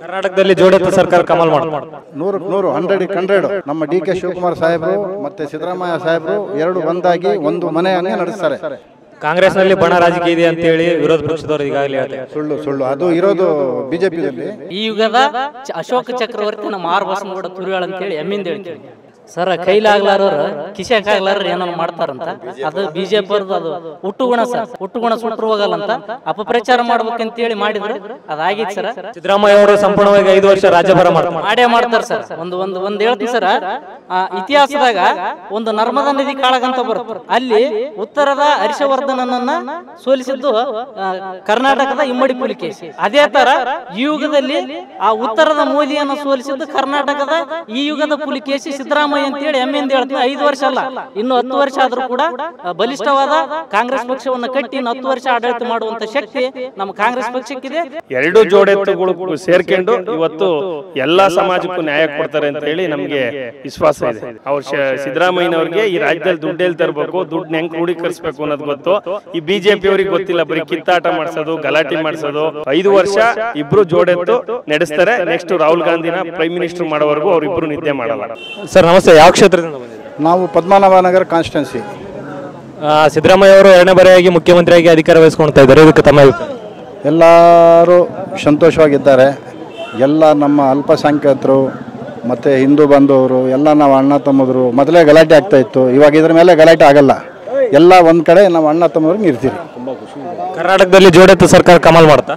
ಕರ್ನಾಟಕದಲ್ಲಿ ಜೋಡೆತ್ತ ಸರ್ಕಾರ ಕಮಲ್ ಮಾಡ್ತಾರೆ ನೂರಕ್ಕೆ ನೂರು ಹಂಡ್ರೆಡ್ ಹಂಡ್ರೆಡ್ ನಮ್ಮ ಡಿ ಕೆ ಶಿವಕುಮಾರ್ ಸಾಹೇಬರು ಮತ್ತೆ ಸಿದ್ದರಾಮಯ್ಯ ಸಾಹೇಬರು ಎರಡು ಒಂದಾಗಿ ಒಂದು ಮನೆಯನ್ನೇ ನಡೆಸ್ತಾರೆ ಕಾಂಗ್ರೆಸ್ನಲ್ಲಿ ಬಣ ರಾಜಕೀಯ ಇದೆ ಅಂತ ಹೇಳಿ ವಿರೋಧ ಪಕ್ಷದವರು ಈಗಾಗಲೇ ಹೇಳ್ತಾರೆ ಸುಳ್ಳು ಸುಳ್ಳು ಅದು ಇರೋದು ಬಿಜೆಪಿಯಲ್ಲಿ ಈ ಯುಗದ ಚ- ಅಶೋಕ ಚಕ್ರವರ್ತಿ ನಮ್ಮ ಆರ್ ಬಸನಗೌಡ ತುರಿಯಾಳ ಅಂತೇಳಿ ಎಮ್ಮಿಂದ ಹೇಳ್ತೀವಿ ಸರ್ ಕೈಲಾಗ್ಲಾರವ್ರು ಕಿಶಕ್ಕಾಗ್ಲಾರ ಏನೋ ಮಾಡ್ತಾರಂತ ಅದು ಬಿಜೆಪಿ ಅದು ಹುಟ್ಟುಗುಣ ಸರ್ ಹುಟ್ಟುಗುಣ ಸುಟ್ಟರು ಹೋಗಲ್ಲಂತ ಅಪಪ್ರಚಾರ ಮಾಡ್ಬೇಕಂತೇಳಿ ಮಾಡಿದ್ರು ಅದಾಗಿತ್ತು ಸರ್ ಸಿದ್ದರಾಮಯ್ಯ ಅವರು ಸಂಪೂರ್ಣವಾಗಿ ಐದು ವರ್ಷ ರಾಜ್ಯಭಾರ ಮಾಡ್ತಾರೆ ಮಾಡೇ ಮಾಡ್ತಾರ ಸರ್ ಒಂದು ಒಂದು ಒಂದ್ ಹೇಳ್ತೀನಿ ಸರ್ ಆ, ಇತಿಹಾಸದಾಗ ಒಂದು ನರ್ಮದಾ ನದಿ ಕಾಳಗಂತ ಬರುತ್ತೆ ಅಲ್ಲಿ ಉತ್ತರದ ಹರ್ಷವರ್ಧನನನ್ನ ಸೋಲಿಸಿದ್ದು ಆ, ಕರ್ನಾಟಕದ ಇಮ್ಮಡಿ ಪುಲಿಕೇಶಿ ಅದೇ ತರ ಈ ಯುಗದಲ್ಲಿ ಆ ಉತ್ತರದ ಮೋದಿಯನ್ನು ಸೋಲಿಸಿದ್ದು ಕರ್ನಾಟಕದ ಈ ಯುಗದ ಪುಲಿಕೇಶಿ ಸಿದ್ದರಾಮಯ್ಯ ಅಂತೇಳಿ ಹೆಮ್ಮೆಯಿಂದ ಹೇಳ್ತೀನಿ ಐದು ವರ್ಷ ಅಲ್ಲ ಇನ್ನು ಹತ್ತು ವರ್ಷ ಆದ್ರೂ ಕೂಡ ಆ, ಬಲಿಷ್ಠವಾದ ಕಾಂಗ್ರೆಸ್ ಪಕ್ಷವನ್ನು ಕಟ್ಟಿ ಇನ್ನು ಹತ್ತು ವರ್ಷ ಆಡಳಿತ ಮಾಡುವಂತ ಶಕ್ತಿ ನಮ್ಮ ಕಾಂಗ್ರೆಸ್ ಪಕ್ಷಕ್ಕಿದೆ ಎರಡು ಜೋಡೆತ್ತುಗಳು ಸೇರ್ಕೊಂಡು ಇವತ್ತು ಎಲ್ಲಾ ಸಮಾಜಕ್ಕೂ ನ್ಯಾಯ ಕೊಡ್ತಾರೆ ಅಂತ ಹೇಳಿ ನಮ್ಗೆ ವಿಶ್ವಾಸ ಇದೆ ಅವ್ರ ಸಿದ್ದರಾಮಯ್ಯನವ್ರಿಗೆ ಈ ರಾಜ್ಯದಲ್ಲಿ ದುಡ್ಡು ಎಲ್ಲಿ ತರಬೇಕು ದುಡ್ಡು ಹೆಂಗ್ ಕ್ರೋಢೀಕರಿಸಬೇಕು ಅನ್ನೋದು ಗೊತ್ತು ಈ ಬಿಜೆಪಿ ಅವ್ರಿಗೆ ಗೊತ್ತಿಲ್ಲ ಬರೀ ಕಿತ್ತಾಟ ಮಾಡಿಸೋದು ಗಲಾಟೆ ಮಾಡಿಸೋದು ಐದು ವರ್ಷ ಇಬ್ರು ಜೋಡೆತ್ತು ನಡೆಸ್ತಾರೆ ನೆಕ್ಸ್ಟ್ ರಾಹುಲ್ ಗಾಂಧಿನ ಪ್ರೈಮ್ ಮಿನಿಸ್ಟರ್ ಮಾಡೋವರೆಗೂ ಅವ್ರಿಬ್ರು ನಿದ್ದೆ ಮಾಡಲ್ಲ ಸರ್ ನಮಸ್ತೆ ಯಾವ ಕ್ಷೇತ್ರದಿಂದ ಬಂದಿದ್ದೀರಾ ನಾವು ಪದ್ಮನಾಭನಗರ ಕಾನ್ಸ್ಟಿಟ್ಯೂನ್ಸಿ ಆ, ಸಿದ್ದರಾಮಯ್ಯ ಅವರು ಎರಡನೇ ಬಾರಿಯಾಗಿ ಮುಖ್ಯಮಂತ್ರಿಯಾಗಿ ಅಧಿಕಾರ ವಹಿಸ್ಕೊಳ್ತಾ ಇದ್ದಾರೆ ಇದಕ್ಕೆ ತಮ್ಮ ಅಭಿಪ್ರಾಯ ಎಲ್ಲರೂ ಸಂತೋಷವಾಗಿದ್ದಾರೆ ಎಲ್ಲ ನಮ್ಮ ಅಲ್ಪಸಂಖ್ಯಾತರು ಮತ್ತು ಹಿಂದೂ ಬಂಧುವರು ಎಲ್ಲ ನಾವು ಅಣ್ಣ ತಮ್ಮದ್ರು ಮೊದಲೇ ಗಲಾಟೆ ಆಗ್ತಾ ಇತ್ತು ಇವಾಗ ಇದ್ರ ಮೇಲೆ ಗಲಾಟೆ ಆಗಲ್ಲ ಎಲ್ಲ ಒಂದು ಕಡೆ ನಾವು ಅಣ್ಣ ತಮ್ಮದ್ರಿಗೆ ಇರ್ತೀವಿ ಕರ್ನಾಟಕದಲ್ಲಿ ಜೋಡೆತ್ತ ಸರ್ಕಾರ ಕಮಲ್ ಮಾಡ್ತಾ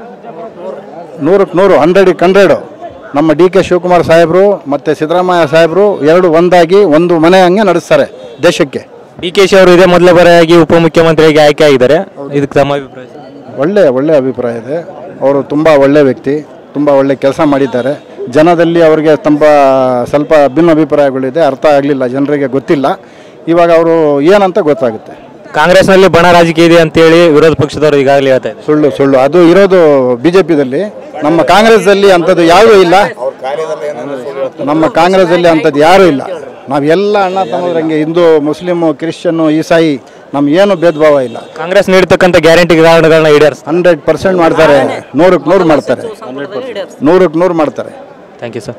ನೂರಕ್ಕೆ ನೂರು ಹಂಡ್ರೆಡ್ ಹಂಡ್ರೆಡು ನಮ್ಮ ಡಿ ಕೆ ಶಿವಕುಮಾರ್ ಸಾಹೇಬರು ಮತ್ತು ಸಿದ್ದರಾಮಯ್ಯ ಸಾಹೇಬರು ಎರಡು ಒಂದಾಗಿ ಒಂದು ಮನೆ ಹಂಗೆ ನಡೆಸ್ತಾರೆ ದೇಶಕ್ಕೆ ಡಿ ಕೆ ಶಿ ಅವರು ಇದೇ ಮೊದಲ ಬಾರಿಯಾಗಿ ಉಪಮುಖ್ಯಮಂತ್ರಿಯಾಗಿ ಆಯ್ಕೆ ಆಗಿದ್ದಾರೆ ಇದಕ್ಕೆ ತಮ್ಮ ಅಭಿಪ್ರಾಯ ಒಳ್ಳೆಯ ಒಳ್ಳೆಯ ಅಭಿಪ್ರಾಯ ಇದೆ ಅವರು ತುಂಬ ಒಳ್ಳೆಯ ವ್ಯಕ್ತಿ ತುಂಬ ಒಳ್ಳೆ ಕೆಲಸ ಮಾಡಿದ್ದಾರೆ ಜನದಲ್ಲಿ ಅವರಿಗೆ ತುಂಬ ಸ್ವಲ್ಪ ಭಿನ್ನಾಭಿಪ್ರಾಯಗಳಿದೆ ಅರ್ಥ ಆಗಲಿಲ್ಲ ಜನರಿಗೆ ಗೊತ್ತಿಲ್ಲ ಇವಾಗ ಅವರು ಏನಂತ ಗೊತ್ತಾಗುತ್ತೆ ಕಾಂಗ್ರೆಸ್ನಲ್ಲಿ ಬಣ ರಾಜಕೀಯ ಇದೆ ಅಂತ ಹೇಳಿ ವಿರೋಧ ಪಕ್ಷದವರು ಈಗಾಗಲೇ ಹೇಳ್ತಾ ಇದ್ದಾರೆ ಸುಳ್ಳು ಸುಳ್ಳು ಅದು ಇರೋದು ಬಿ ಜೆ ಪಿದಲ್ಲಿ ನಮ್ಮ ಕಾಂಗ್ರೆಸ್ದಲ್ಲಿ ಅಂಥದ್ದು ಯಾವುದೂ ಇಲ್ಲ ನಮ್ಮ ಕಾಂಗ್ರೆಸ್ದಲ್ಲಿ ಅಂಥದ್ದು ಯಾರೂ ಇಲ್ಲ ನಾವು ಎಲ್ಲ ಅಣ್ಣ ತಮ್ಮದ್ರಂಗೆ ಹಿಂದೂ ಮುಸ್ಲಿಮು ಕ್ರಿಶ್ಚಿಯನ್ನು ಈಸಾಯಿ ನಮ್ಗೇನು ಭೇದ ಭಾವ ಇಲ್ಲ ಕಾಂಗ್ರೆಸ್ ನೀಡತಕ್ಕಂಥ ಗ್ಯಾರಂಟಿ ಕಾರಣಗಳನ್ನ ಈಡೇರಿಸ್ತಾರೆ ಹಂಡ್ರೆಡ್ ಪರ್ಸೆಂಟ್ ಮಾಡ್ತಾರೆ ನೂರಕ್ಕೆ ನೂರು ಮಾಡ್ತಾರೆ ನೂರಕ್ಕೆ ನೂರು ಮಾಡ್ತಾರೆ ಥ್ಯಾಂಕ್ ಯು ಸರ್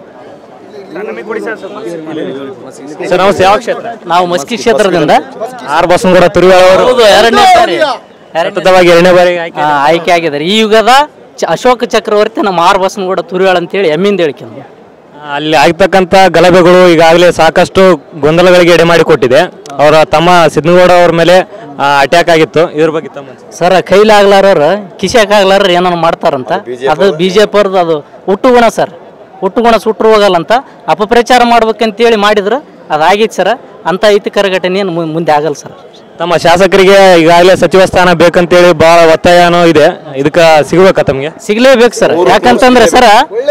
ಸರ್ ನಮಸ್ತೆ ಯಾವ ಕ್ಷೇತ್ರ ನಾವು ಮಸ್ಕಿ ಕ್ಷೇತ್ರದಿಂದ ಆರ್ ಬಸನಗೌಡ ತುರಿವಾಳ ಅವರು ಹೌದು ಎರಡನೇ ಬಾರಿ ಸತತವಾಗಿ ಎರಡನೇ ಬಾರಿ ಆಯ್ಕೆ ಆ, ಆಯ್ಕೆ ಆಗಿದ್ದಾರೆ ಈ ಯುಗದ ಚ- ಅಶೋಕ ಚಕ್ರವರ್ತಿ ನಮ್ಮ ಆರ್ ಬಸನಗೌಡ ತುರಿಯಾಳ ಅಂತೇಳಿ ಎಮ್ಮಿಂದ ಹೇಳ್ಕೊಂಡು ಅಲ್ಲಿ ಆಗ್ತಕ್ಕಂಥ ಗಲಭೆಗಳು ಈಗಾಗಲೇ ಸಾಕಷ್ಟು ಗೊಂದಲಗಳಿಗೆ ಎಡೆ ಮಾಡಿಕೊಟ್ಟಿದೆ ಅವರ ತಮ್ಮ ಸಿದ್ದನಗೌಡ ಅವ್ರ ಮೇಲೆ ಅಟ್ಯಾಕ್ ಆಗಿತ್ತು ಇದ್ರ ಬಗ್ಗೆ ತಮ್ಮ ಅನ್ಸಿಕೆ? ಸರ್ ಕೈಲಾಗ್ಲಾರವ್ರು ಕಿಶಕ್ಕಾಗ್ಲಾರ ಏನೋ ಮಾಡ್ತಾರಂತ ಅದು ಬಿಜೆಪಿ ಅವ್ರದ್ದು ಅದು ಹುಟ್ಟುಗುಣ ಸರ್ ಹುಟ್ಟುಗುಣ ಸುಟ್ಟರು ಹೋಗಲ್ಲಂತ ಅಪಪ್ರಚಾರ ಮಾಡ್ಬೇಕಂತೇಳಿ ಮಾಡಿದ್ರು ಅದಾಗಿತ್ತು ಸರ್ ಅಂತ ಐತಿಕರ ಘಟನೆ ಏನು ಮು- ಮುಂದೆ ಆಗಲ್ಲ ಸರ್ ತಮ್ಮ ಶಾಸಕರಿಗೆ ಈಗಾಗಲೇ ಸಚಿವ ಸ್ಥಾನ ಬೇಕಂತೇಳಿ ಬಹಳ ಒತ್ತಾಯನೂ ಇದೆ ಇದಕ್ಕೆ ಸಿಗ್ಬೇಕಾ ತಮಗೆ ಸಿಗ್ಲೇಬೇಕು ಸರ್ ಯಾಕಂತಂದ್ರೆ ಸರ್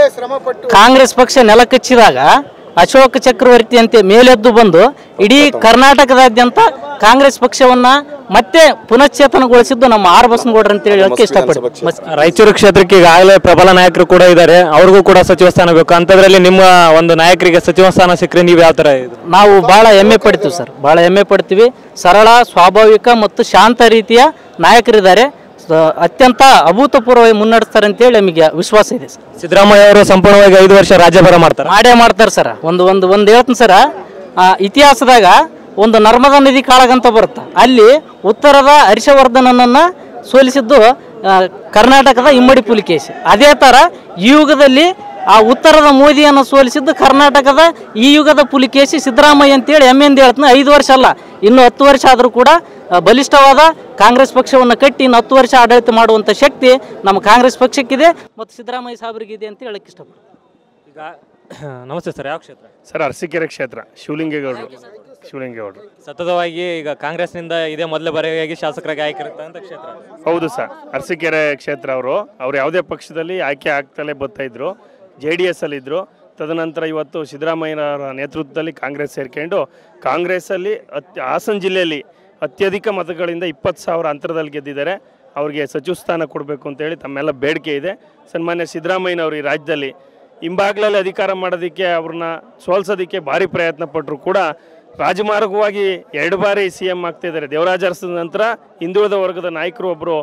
ಕಾಂಗ್ರೆಸ್ ಪಕ್ಷ ನೆಲಕಚ್ಚಿದಾಗ ಅಶೋಕ ಚಕ್ರವರ್ತಿ ಅಂತ ಮೇಲೆದ್ದು ಬಂದು ಇಡೀ ಕರ್ನಾಟಕದಾದ್ಯಂತ ಕಾಂಗ್ರೆಸ್ ಪಕ್ಷವನ್ನ ಮತ್ತೆ ಪುನಶ್ಚೇತನಗೊಳಿಸಿದ್ದು ನಮ್ಮ ಆರ್ ಬಸನಗೌಡ್ರು ಅಂತ ಹೇಳಿ ಹೇಳಕ್ಕೆ ಇಷ್ಟಪಡ್ತೀನಿ ಮಸ್- ರಾಯಚೂರು ಕ್ಷೇತ್ರಕ್ಕೆ ಈಗಾಗಲೇ ಪ್ರಬಲ ನಾಯಕರು ಕೂಡ ಇದ್ದಾರೆ ಅವ್ರಿಗೂ ಕೂಡ ಸಚಿವ ಸ್ಥಾನ ಬೇಕು ಅಂಥದ್ರಲ್ಲಿ ನಿಮ್ಮ ಒಂದು ನಾಯಕರಿಗೆ ಸಚಿವ ಸ್ಥಾನ ಸಿಕ್ಕರೆ ನೀವು ಯಾವ ಥರ ಇದು ನಾವು ಬಹಳ ಹೆಮ್ಮೆ ಪಡ್ತೀವಿ ಸರ್ ಬಹಳ ಹೆಮ್ಮೆ ಪಡ್ತೀವಿ ಸರಳ ಸ್ವಾಭಾವಿಕ ಮತ್ತು ಶಾಂತ ರೀತಿಯ ನಾಯಕರಿದ್ದಾರೆ ಸ- ಅತ್ಯಂತ ಅಭೂತಪೂರ್ವವಾಗಿ ಮುನ್ನಡೆಸ್ತಾರೆ ಅಂತೇಳಿ ನಮಗೆ ವಿಶ್ವಾಸ ಇದೆ ಸರ್ ಸಿದ್ದರಾಮಯ್ಯ ಅವರು ಸಂಪೂರ್ಣವಾಗಿ ಐದು ವರ್ಷ ರಾಜ್ಯಭಾರ ಮಾಡ್ತಾರೆ ಮಾಡೇ ಮಾಡ್ತಾರೆ ಸರ್ ಒಂದು ಒಂದು ಒಂದು ಹೇಳ್ತೀನಿ ಸರ ಆ, ಇತಿಹಾಸದಾಗ ಒಂದು ನರ್ಮದಾ ನದಿ ಕಾಳಗಂತ ಬರುತ್ತೆ ಅಲ್ಲಿ ಉತ್ತರದ ಹರ್ಷವರ್ಧನನನ್ನ ಸೋಲಿಸಿದ್ದು ಆ, ಕರ್ನಾಟಕದ ಇಮ್ಮಡಿ ಪುಲಿಕೇಶಿ ಅದೇ ಥರ ಈ ಯುಗದಲ್ಲಿ ಆ ಉತ್ತರದ ಮೋದಿಯನ್ನು ಸೋಲಿಸಿದ್ದು ಕರ್ನಾಟಕದ ಈ ಯುಗದ ಪುಲಿಕೇಶಿ ಸಿದ್ದರಾಮಯ್ಯ ಅಂತೇಳಿ ಹೆಮ್ಮೆಯಿಂದ ಹೇಳ್ತೀನಿ ಐದು ವರ್ಷ ಅಲ್ಲ ಇನ್ನು ಹತ್ತು ವರ್ಷ ಆದರೂ ಕೂಡ ಆ, ಬಲಿಷ್ಠವಾದ ಕಾಂಗ್ರೆಸ್ ಪಕ್ಷವನ್ನು ಕಟ್ಟಿ ಇನ್ನು ಹತ್ತು ವರ್ಷ ಆಡಳಿತ ಮಾಡುವಂಥ ಶಕ್ತಿ ನಮ್ಮ ಕಾಂಗ್ರೆಸ್ ಪಕ್ಷಕ್ಕಿದೆ ಮತ್ತು ಸಿದ್ದರಾಮಯ್ಯ ಸಾಹೇಬರಿಗಿದೆ ಅಂತ ಹೇಳಕ್ಕೆ ಇಷ್ಟಪಡ್ತೀನಿ ಈಗ ನಮಸ್ತೆ ಸರ್ ಯಾವ ಕ್ಷೇತ್ರ ಸರ್ ಅರಸೀಕೆರೆ ಕ್ಷೇತ್ರ ಶಿವಲಿಂಗೇಗೌಡರು ಶಿವಲಿಂಗೇಗೌಡರು ಸತತವಾಗಿ ಈಗ ಕಾಂಗ್ರೆಸ್ನಿಂದ ಇದೇ ಮೊದಲ ಬಾರಿಯಾಗಿ ಶಾಸಕರಾಗಿ ಆಯ್ಕೆ ಇರ್ತಕ್ಕಂಥ ಕ್ಷೇತ್ರ ಹೌದು ಸರ್ ಅರಸೀಕೆರೆ ಕ್ಷೇತ್ರ ಅವರು ಅವ್ರು ಯಾವುದೇ ಪಕ್ಷದಲ್ಲಿ ಆಯ್ಕೆ ಆಗ್ತಲೇ ಬರ್ತಾ ಇದ್ರು ಜೆ ಡಿ ಎಸ್ ಅಲ್ಲಿ ಇದ್ರು ತದನಂತರ ಇವತ್ತು ಸಿದ್ದರಾಮಯ್ಯನವರ ನೇತೃತ್ವದಲ್ಲಿ ಕಾಂಗ್ರೆಸ್ ಸೇರ್ಕೊಂಡು ಕಾಂಗ್ರೆಸ್ಸಲ್ಲಿ ಅತ್ ಹಾಸನ ಜಿಲ್ಲೆಯಲ್ಲಿ ಅತ್ಯಧಿಕ ಮತಗಳಿಂದ ಇಪ್ಪತ್ತು ಸಾವಿರ ಅಂತರದಲ್ಲಿ ಗೆದ್ದಿದ್ದಾರೆ ಅವ್ರಿಗೆ ಸಚಿವ ಸ್ಥಾನ ಕೊಡಬೇಕು ಅಂತೇಳಿ ತಮ್ಮೆಲ್ಲ ಬೇಡಿಕೆ ಇದೆ ಸನ್ಮಾನ್ಯ ಸಿದ್ದರಾಮಯ್ಯನವರು ಈ ರಾಜ್ಯದಲ್ಲಿ ಹಿಂಬಾಗ್ಲಲ್ಲಿ ಅಧಿಕಾರ ಮಾಡೋದಕ್ಕೆ ಅವ್ರನ್ನ ಸೋಲ್ಸೋದಕ್ಕೆ ಭಾರಿ ಪ್ರಯತ್ನ ಪಟ್ಟರು ಕೂಡ ರಾಜಮಾರ್ಗವಾಗಿ ಎರಡು ಬಾರಿ ಸಿ ಎಂ ಆಗ್ತಿದ್ದಾರೆ ದೇವರಾಜ ಅರಸದ ನಂತರ ಹಿಂದುಳಿದ ವರ್ಗದ ನಾಯಕರು ಒಬ್ಬರು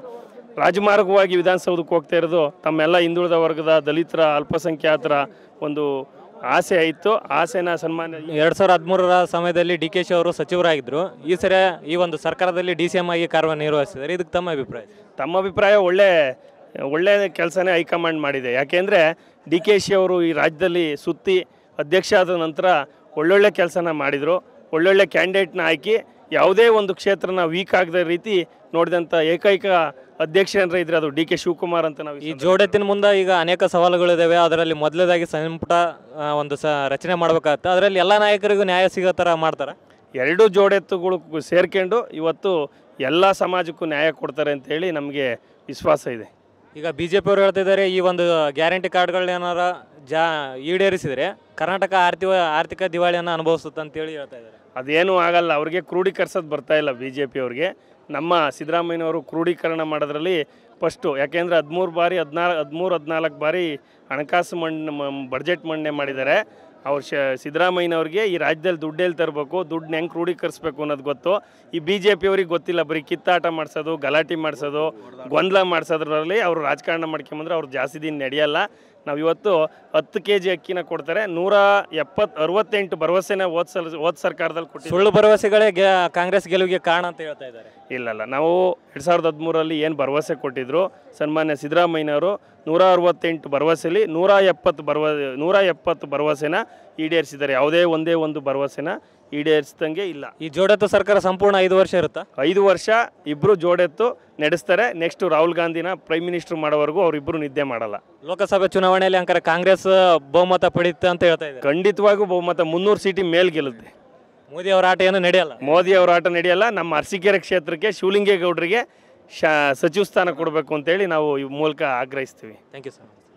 ರಾಜಮಾರ್ಗವಾಗಿ ವಿಧಾನಸೌಧಕ್ಕೆ ಹೋಗ್ತಾ ಇರೋದು ತಮ್ಮೆಲ್ಲ ಹಿಂದುಳಿದ ವರ್ಗದ ದಲಿತರ ಅಲ್ಪಸಂಖ್ಯಾತರ ಒಂದು ಆಸೆ ಇತ್ತು ಆಸೆನ ಸನ್ಮಾನ್ಯ ಎರಡ್ ಸಾವಿರದ ಹದಿಮೂರರ ಸಮಯದಲ್ಲಿ ಡಿ ಕೆ ಶಿ ಅವರು ಸಚಿವರಾಗಿದ್ದರು ಈ ಸರಿ ಈ ಒಂದು ಸರ್ಕಾರದಲ್ಲಿ ಡಿ ಸಿ ಎಂ ಆಗಿ ಕಾರ್ಯನಿರ್ವಹಿಸಿದ್ದಾರೆ ಇದಕ್ಕೆ ತಮ್ಮ ಅಭಿಪ್ರಾಯ ತಮ್ಮ ಅಭಿಪ್ರಾಯ ಒಳ್ಳೆ ಒಳ್ಳೆ ಕೆಲಸನೇ ಹೈಕಮಾಂಡ್ ಮಾಡಿದೆ ಯಾಕೆಂದರೆ ಡಿ ಕೆ ಶಿ ಅವರು ಈ ರಾಜ್ಯದಲ್ಲಿ ಸುತ್ತಿ ಅಧ್ಯಕ್ಷ ಆದ ನಂತರ ಒಳ್ಳೊಳ್ಳೆ ಕೆಲಸನ ಮಾಡಿದರು ಒಳ್ಳೊಳ್ಳೆ ಕ್ಯಾಂಡಿಡೇಟ್ನ ಆಯ್ಕೆ ಯಾವುದೇ ಒಂದು ಕ್ಷೇತ್ರನ ವೀಕ್ ಆಗದ ರೀತಿ ನೋಡಿದಂಥ ಏಕೈಕ ಅಧ್ಯಕ್ಷ ಅಂದರೆ ಇದ್ರೆ ಅದು ಡಿ ಕೆ ಶಿವಕುಮಾರ್ ಅಂತ ನಾವು ಈ ಜೋಡೆತ್ತಿನ ಮುಂದೆ ಈಗ ಅನೇಕ ಸವಾಲುಗಳಿದ್ದಾವೆ ಅದರಲ್ಲಿ ಮೊದಲನೇದಾಗಿ ಸಂಪುಟ ಆ, ಒಂದು ಸ ರಚನೆ ಮಾಡ್ಬೇಕಾಗತ್ತೆ ಅದರಲ್ಲಿ ಎಲ್ಲ ನಾಯಕರಿಗೂ ನ್ಯಾಯ ಸಿಗೋ ಥರ ಮಾಡ್ತಾರೆ ಎರಡು ಜೋಡೆತ್ತುಗಳು ಸೇರ್ಕೊಂಡು ಇವತ್ತು ಎಲ್ಲ ಸಮಾಜಕ್ಕೂ ನ್ಯಾಯ ಕೊಡ್ತಾರೆ ಅಂತೇಳಿ ನಮಗೆ ವಿಶ್ವಾಸ ಇದೆ ಈಗ ಬಿ ಜೆ ಪಿಯವರು ಹೇಳ್ತಿದ್ದಾರೆ ಈ ಒಂದು ಗ್ಯಾರಂಟಿ ಕಾರ್ಡ್ಗಳನ್ನೇನಾರ ಜಾ ಈಡೇರಿಸಿದರೆ ಕರ್ನಾಟಕ ಆರ್ಥಿಕ ಆರ್ಥಿಕ ದಿವಾಳಿಯನ್ನು ಅನುಭವಿಸುತ್ತೆ ಅಂತೇಳಿ ಹೇಳ್ತಾ ಇದ್ದಾರೆ ಅದೇನೂ ಆಗಲ್ಲ ಅವ್ರಿಗೆ ಕ್ರೋಢೀಕರಿಸೋದು ಬರ್ತಾ ಇಲ್ಲ ಬಿ ಜೆ ಪಿಯವ್ರಿಗೆ ನಮ್ಮ ಸಿದ್ದರಾಮಯ್ಯನವರು ಕ್ರೋಢೀಕರಣ ಮಾಡೋದ್ರಲ್ಲಿ ಫಸ್ಟು ಯಾಕೆಂದರೆ ಹದಿಮೂರು ಬಾರಿ ಹದಿನಾಲ್ಕು ಹದಿಮೂರು ಹದಿನಾಲ್ಕು ಬಾರಿ ಹಣಕಾಸು ಮಣ್ಣು ಬಡ್ಜೆಟ್ ಮಂಡನೆ ಮಾಡಿದ್ದಾರೆ ಅವ್ರು ಶ ಸಿದ್ದರಾಮಯ್ಯನವ್ರಿಗೆ ಈ ರಾಜ್ಯದಲ್ಲಿ ದುಡ್ಡು ಎಲ್ಲಿ ತರಬೇಕು ದುಡ್ಡನ್ನ ಹೆಂಗೆ ಕ್ರೋಢೀಕರಿಸ್ಬೇಕು ಅನ್ನೋದು ಗೊತ್ತು ಈ ಬಿ ಜೆ ಪಿಯವ್ರಿಗೆ ಗೊತ್ತಿಲ್ಲ ಬರೀ ಕಿತ್ತಾಟ ಮಾಡಿಸೋದು ಗಲಾಟೆ ಮಾಡಿಸೋದು ಗೊಂದಲ ಮಾಡಿಸೋದ್ರಲ್ಲಿ ಅವರು ರಾಜಕಾರಣ ಮಾಡ್ಕೊಂಬಂದ್ರೆ ಅವ್ರು ಜಾಸ್ತಿ ದಿನ ನಡೆಯಲ್ಲ ನಾವು ಇವತ್ತು ಹತ್ತು ಕೆ ಜಿ ಅಕ್ಕಿನ ಕೊಡ್ತಾರೆ ನೂರ ಎಪ್ಪತ್ತು ಅರವತ್ತೆಂಟು ಭರವಸೆನ ಹೋದ್ ಸಲ ಹೋದ್ ಸರ್ಕಾರದಲ್ಲಿ ಕೊಟ್ಟಿದ್ದಾರೆ ಸುಳ್ಳು ಭರವಸೆಗಳೇ ಗೆ ಕಾಂಗ್ರೆಸ್ ಗೆಲುವಿಗೆ ಕಾರಣ ಅಂತ ಹೇಳ್ತಾ ಇದ್ದಾರೆ ಇಲ್ಲಲ್ಲ ನಾವು ಎರಡು ಸಾವಿರದ ಹದಿಮೂರರಲ್ಲಿ ಏನು ಭರವಸೆ ಕೊಟ್ಟಿದ್ರು ಸನ್ಮಾನ್ಯ ಸಿದ್ದರಾಮಯ್ಯನವರು ನೂರ ಅರವತ್ತೆಂಟು ಭರವಸೆಲಿ ನೂರ ಎಪ್ಪತ್ತು ಭರವ ನೂರ ಎಪ್ಪತ್ತು ಭರವಸೆನ ಈಡೇರಿಸಿದ್ದಾರೆ ಯಾವುದೇ ಒಂದೇ ಒಂದು ಭರವಸೆನ ಈಡೇರಿಸಿದಂಗೆ ಇಲ್ಲ ಈ ಜೋಡೆತ್ತು ಸರ್ಕಾರ ಸಂಪೂರ್ಣ ಐದು ವರ್ಷ ಇರುತ್ತಾ ಐದು ವರ್ಷ ಇಬ್ಬರು ಜೋಡೆತ್ತು ನಡೆಸ್ತಾರೆ ನೆಕ್ಸ್ಟ್ ರಾಹುಲ್ ಗಾಂಧಿನ ಪ್ರೈಮ್ ಮಿನಿಸ್ಟರ್ ಮಾಡೋವರೆಗೂ ಅವರಿಬ್ಬರು ನಿದ್ದೆ ಮಾಡಲ್ಲ ಲೋಕಸಭೆ ಚುನಾವಣೆಯಲ್ಲಿ ಅಂಕರ ಕಾಂಗ್ರೆಸ್ ಬಹುಮತ ಪಡೆಯುತ್ತೆ ಅಂತ ಹೇಳ್ತಾ ಇದ್ದಾರೆ ಖಂಡಿತವಾಗೂ ಬಹುಮತ ಮುನ್ನೂರು ಸೀಟಿ ಮೇಲ್ ಗೆಲ್ಲುತ್ತೆ ಮೋದಿ ಅವರ ಆಟ ಏನು ನಡೆಯಲ್ಲ ಮೋದಿ ಅವರ ಆಟ ನಡೆಯಲ್ಲ ನಮ್ಮ ಅರಸೀಕೆರೆ ಕ್ಷೇತ್ರಕ್ಕೆ ಶಿವಲಿಂಗೇಗೌಡರಿಗೆ ಶಾ ಸಚಿವ ಸ್ಥಾನ ಕೊಡಬೇಕು ಅಂತೇಳಿ ನಾವು ಈ ಮೂಲಕ ಆಗ್ರಹಿಸ್ತೀವಿ ಥ್ಯಾಂಕ್ ಯು ಸರ್